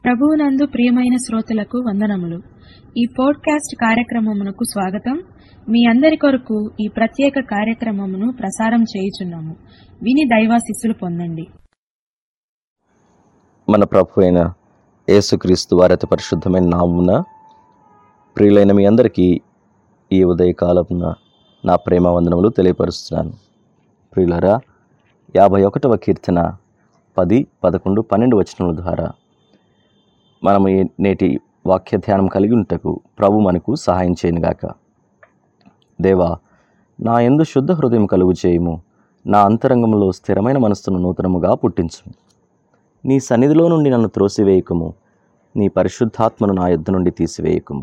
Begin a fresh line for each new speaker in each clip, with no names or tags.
ప్రభువునందు ప్రియమైన శ్రోతలకు వందనములు ఈ పోడ్కాస్ట్ కార్యక్రమమునకు స్వాగతం మీ అందరి కొరకు ఈ ప్రత్యేక కార్యక్రమమును ప్రసారం చేయుచున్నాము విని దైవాశిస్సులు పొందండి
మన ప్రభు అయిన యేసుక్రీస్తు వారి అతి పరిశుద్ధమైన నామున ప్రియులైన మీ అందరికీ ఈ ఉదయకాలమున నా ప్రేమ వందనములు తెలియపరుస్తున్నాను ప్రియులరా యాభై ఒకటవ కీర్తన పది పదకొండు పన్నెండు వచనముల ద్వారా మనం ఈ నేటి వాక్య ధ్యానం కలిగి ఉంటకు ప్రభు మనకు సహాయం చేయనుగాక దేవా నా ఎందు శుద్ధ హృదయం కలుగు చేయము నా అంతరంగంలో స్థిరమైన మనస్సును నూతనముగా పుట్టించుము నీ సన్నిధిలో నుండి నన్ను త్రోసివేయకము నీ పరిశుద్ధాత్మను నా యొద్ద నుండి తీసివేయకము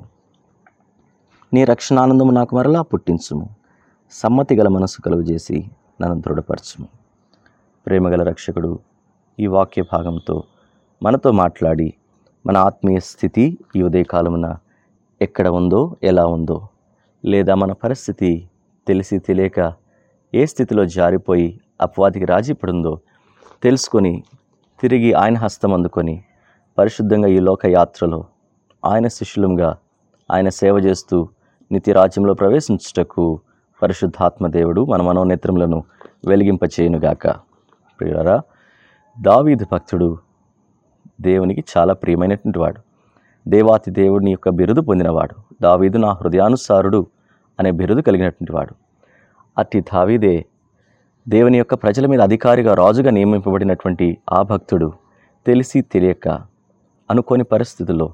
నీ రక్షణానందము నాకు మరలా పుట్టించుము సమ్మతి గల మనసు కలుగజేసి నన్ను దృఢపరచుము ప్రేమగల రక్షకుడు ఈ వాక్య భాగంతో మనతో మాట్లాడి మన ఆత్మీయ స్థితి ఈ ఉదయకాలమున ఎక్కడ ఉందో ఎలా ఉందో లేదా మన పరిస్థితి తెలిసి తెలియక ఏ స్థితిలో జారిపోయి అపవాదికి రాజీపడుందో తెలుసుకొని తిరిగి ఆయన హస్తం అందుకొని పరిశుద్ధంగా ఈ లోక యాత్రలో ఆయన శిష్యులంగా ఆయన సేవ చేస్తూ నిత్యరాజ్యంలో ప్రవేశించుటకు పరిశుద్ధాత్మ దేవుడు మన మనోనేత్రములను వెలిగింపచేయునుగాక ప్రియులరా దావీదు భక్తుడు దేవునికి చాలా ప్రియమైనటువంటి వాడు దేవాతి దేవుడిని యొక్క బిరుదు పొందినవాడు దావీదు నా హృదయానుసారుడు అనే బిరుదు కలిగినటువంటి వాడు అట్టి దావీదే దేవుని యొక్క ప్రజల మీద అధికారిగా రాజుగా నియమింపబడినటువంటి ఆ భక్తుడు తెలిసి తెలియక అనుకోని పరిస్థితుల్లో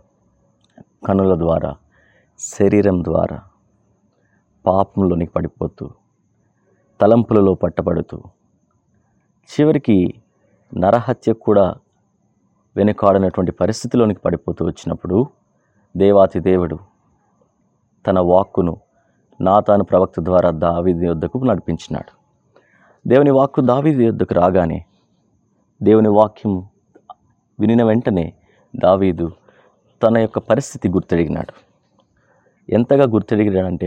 కనుల ద్వారా శరీరం ద్వారా పాపంలోనికి పడిపోతూ తలంపులలో పట్టబడుతూ చివరికి నరహత్య కూడా వెనుకాడనటువంటి పరిస్థితిలోనికి పడిపోతూ వచ్చినప్పుడు దేవాతి దేవుడు తన వాక్కును నాతాను ప్రవక్త ద్వారా దావీది యొద్దకు నడిపించినాడు దేవుని వాక్కు దావీది యొద్దకు రాగానే దేవుని వాక్యం వినిన వెంటనే దావీదు తన యొక్క పరిస్థితి గుర్తెరిగినాడు ఎంతగా గుర్తెరిగినాడంటే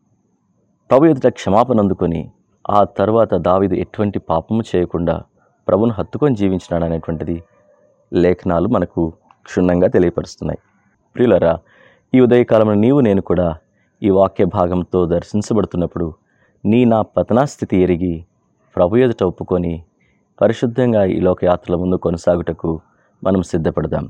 ప్రభు ఎదుట క్షమాపణ అందుకొని ఆ తర్వాత దావీదు ఎటువంటి పాపము చేయకుండా ప్రభును హత్తుకొని జీవించినాడు అనేటువంటిది లేఖనాలు మనకు క్షుణ్ణంగా తెలియపరుస్తున్నాయి ప్రియులరా ఈ ఉదయకాలంలో నీవు నేను కూడా ఈ వాక్య భాగంతో దర్శించబడుతున్నప్పుడు నీ నా పతనా స్థితి ఎరిగి ప్రభు ఎదుట ఒప్పుకొని పరిశుద్ధంగా ఈ లోకయాత్రల ముందు కొనసాగుటకు మనం సిద్ధపడదాం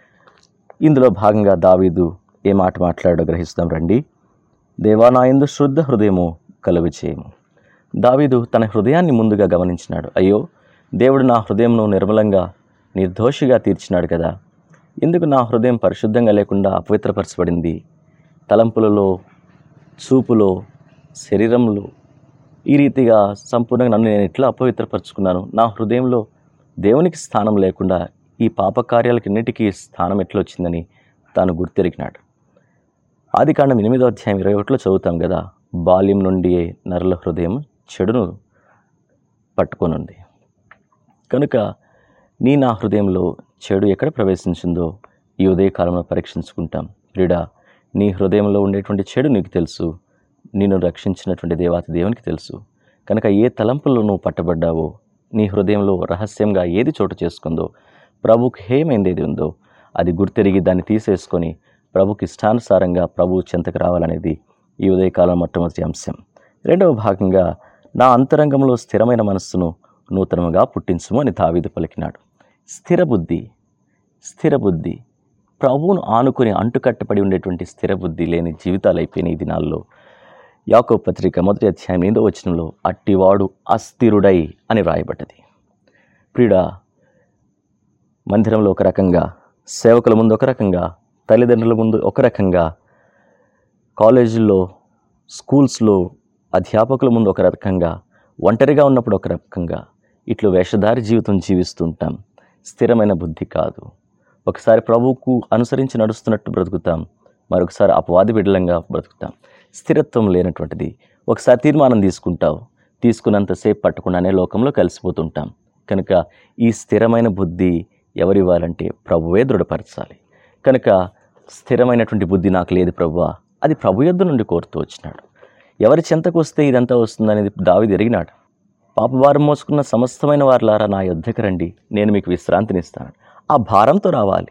ఇందులో భాగంగా దావీదు ఏ మాట మాట్లాడో గ్రహిస్తాం రండి దేవా నా ఎందు శుద్ధ హృదయము కలుగు చేయము దావీదు తన హృదయాన్ని ముందుగా గమనించినాడు అయ్యో దేవుడు నా హృదయంను నిర్మలంగా నిర్దోషిగా తీర్చినాడు కదా ఎందుకు నా హృదయం పరిశుద్ధంగా లేకుండా అపవిత్రపరచబడింది తలంపులలో చూపులో శరీరంలో ఈ రీతిగా సంపూర్ణంగా నన్ను నేను ఎట్లా అపవిత్రపరచుకున్నాను నా హృదయంలో దేవునికి స్థానం లేకుండా ఈ పాపకార్యాలకిన్నిటికీ స్థానం ఎట్లా వచ్చిందని తాను గుర్తెరిగినాడు ఆది కాండం ఎనిమిదో అధ్యాయం ఇరవై ఒకటిలో చదువుతాం కదా బాల్యం నుండి నరుల హృదయం చెడును పట్టుకొనుంది కనుక నీ నా హృదయంలో చెడు ఎక్కడ ప్రవేశించిందో ఈ ఉదయకాలంలో పరీక్షించుకుంటాం ప్రిడా నీ హృదయంలో ఉండేటువంటి చెడు నీకు తెలుసు నిన్ను రక్షించినటువంటి దేవాతి దేవునికి తెలుసు కనుక ఏ తలంపుల్లో నువ్వు పట్టబడ్డావో నీ హృదయంలో రహస్యంగా ఏది చోటు చేసుకుందో ప్రభుకి హేమైంది ఏది ఉందో అది గుర్తెరిగి దాన్ని తీసేసుకొని ప్రభుకి ఇష్టానుసారంగా ప్రభు చెంతకు రావాలనేది ఈ ఉదయకాలం మొట్టమొదటి అంశం రెండవ భాగంగా నా అంతరంగంలో స్థిరమైన మనస్సును నూతనముగా పుట్టించుము అని తావీదు పలికినాడు స్థిర బుద్ధి స్థిర బుద్ధి ప్రభువును ఆనుకొని అంటుకట్టబడి ఉండేటువంటి స్థిర బుద్ధి లేని జీవితాలు అయిపోయిన ఈ దినాల్లో యాకో పత్రిక మొదటి అధ్యాయం ఎనిమిదో వచనంలో అట్టివాడు అస్థిరుడై అని వ్రాయబడ్డది ప్రియుడ మందిరంలో ఒక రకంగా సేవకుల ముందు ఒక రకంగా తల్లిదండ్రుల ముందు ఒక రకంగా కాలేజీల్లో స్కూల్స్లో అధ్యాపకుల ముందు ఒక రకంగా ఒంటరిగా ఉన్నప్పుడు ఒక రకంగా ఇట్లు వేషధారి జీవితం జీవిస్తుంటాం స్థిరమైన బుద్ధి కాదు ఒకసారి ప్రభువుకు అనుసరించి నడుస్తున్నట్టు బ్రతుకుతాం మరొకసారి అపవాది బిడ్డలంగా బ్రతుకుతాం స్థిరత్వం లేనటువంటిది ఒకసారి తీర్మానం తీసుకుంటావు తీసుకున్నంతసేపు పట్టకుండానే లోకంలో కలిసిపోతుంటాం కనుక ఈ స్థిరమైన బుద్ధి ఎవరివ్వాలంటే ప్రభువే దృఢపరచాలి కనుక స్థిరమైనటువంటి బుద్ధి నాకు లేదు ప్రభువా అది ప్రభు యొద్ద నుండి కోరుతూ వచ్చినాడు ఎవరి చెంతకు వస్తే ఇదంతా వస్తుందనేది దావి ఎరిగినాడు పాపభారం మోసుకున్న సమస్తమైన వారులారా నా యొద్దకు రండి నేను మీకు విశ్రాంతినిస్తాను ఆ భారంతో రావాలి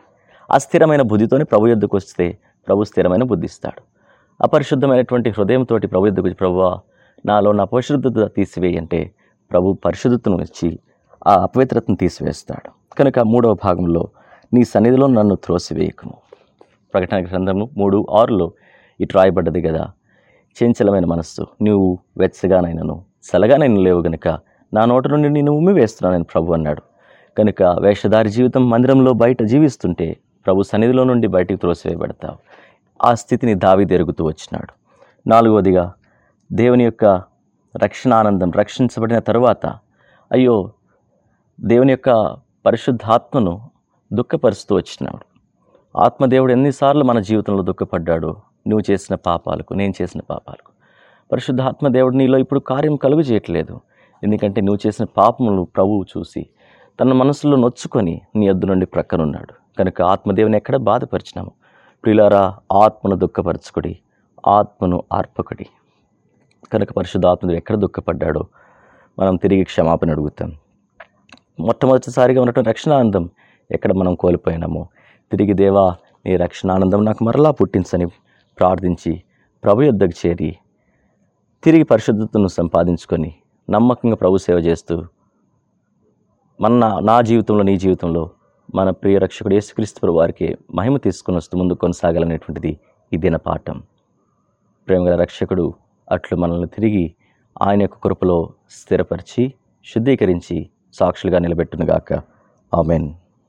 అస్థిరమైన బుద్ధితోనే ప్రభు యొద్దకు వస్తే ప్రభు స్థిరమైన బుద్ధి ఇస్తాడు అపరిశుద్ధమైనటువంటి హృదయంతోటి ప్రభు యొద్దకు వచ్చి ప్రభువా నాలో నా అపరిశుద్ధత తీసివేయి అంటే ప్రభు పరిశుద్ధతను ఇచ్చి ఆ అపవిత్రతను తీసివేస్తాడు కనుక మూడవ భాగంలో నీ సన్నిధిలో నన్ను త్రోసివేయకము ప్రకటన గ్రంథము మూడు ఆరులో ఇటు రాయబడ్డది కదా చంచలమైన మనస్సు నువ్వు వెచ్చగానైనను చల్లగానైనా లేవు గనుక నా నోట నుండి నేను ఉమ్మి వేస్తున్నానని ప్రభు అన్నాడు కనుక వేషధారి జీవితం మందిరంలో బయట జీవిస్తుంటే ప్రభు సన్నిధిలో నుండి బయటికి త్రోసివేయబడతావు ఆ స్థితిని దావి తిరుగుతూ వచ్చినాడు నాలుగవదిగా దేవుని యొక్క రక్షణ ఆనందం రక్షించబడిన తరువాత అయ్యో దేవుని యొక్క పరిశుద్ధాత్మను దుఃఖపరుస్తూ వచ్చినాడు ఆత్మదేవుడు ఎన్నిసార్లు మన జీవితంలో దుఃఖపడ్డాడో నువ్వు చేసిన పాపాలకు నేను చేసిన పాపాలకు పరిశుద్ధాత్మ దేవుడు నీలో ఇప్పుడు కార్యం కలుగు చేయట్లేదు ఎందుకంటే నువ్వు చేసిన పాపములు ప్రభువు చూసి తన మనసులో నొచ్చుకొని నీ అద్దు నుండి ప్రక్కనున్నాడు కనుక ఆత్మదేవుని ఎక్కడ బాధపరిచినాము ప్రియులారా ఆత్మను దుఃఖపరచుకుడి ఆత్మను ఆర్పకుడి కనుక పరిశుద్ధాత్మడు ఎక్కడ దుఃఖపడ్డాడో మనం తిరిగి క్షమాపణ అడుగుతాం మొట్టమొదటిసారిగా ఉన్నటువంటి రక్షణానందం ఎక్కడ మనం కోల్పోయినామో తిరిగి దేవా నీ రక్షణానందం నాకు మరలా పుట్టించని ప్రార్థించి ప్రభు యొద్దకు చేరి తిరిగి పరిశుద్ధతను సంపాదించుకొని నమ్మకంగా ప్రభు సేవ చేస్తూ మన నా- నా జీవితంలో నీ జీవితంలో మన ప్రియ రక్షకుడు యేసుక్రీస్తు ప్రభు వారికి మహిమ తీసుకుని వస్తూ ముందు కొనసాగాలనేటువంటిది ఈ దిన పాఠం ప్రేమగల రక్షకుడు అట్లు మనల్ని తిరిగి ఆయన యొక్క కృపలో స్థిరపరిచి శుద్ధీకరించి సాక్షులుగా నిలబెట్టునుగాక ఆమెన్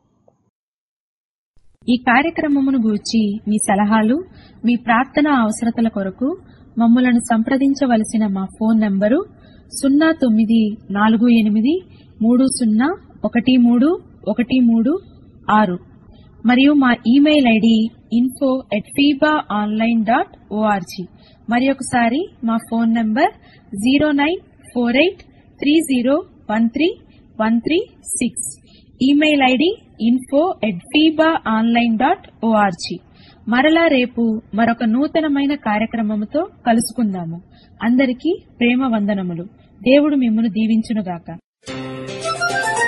ఈ కార్యక్రమమును గూర్చి మీ సలహాలు మీ ప్రార్థన అవసరతల కొరకు మమ్మలను సంప్రదించవలసిన మా ఫోన్ నంబరు సున్నా తొమ్మిది నాలుగు ఎనిమిది మూడు సున్నా ఒకటి మూడు ఒకటి మూడు ఆరు మరియు మా email ID info at FIBA online dot ORG మరి ఒకసారి మా phone number zero nine four eight three zero one three one three six email ID info at FIBA online dot ORG మరలా రేపు మరొక నూతనమైన కార్యక్రమముతో కలుసుకుందాము అందరికీ ప్రేమ వందనములు దేవుడు మిమ్మను దీవించునుగాక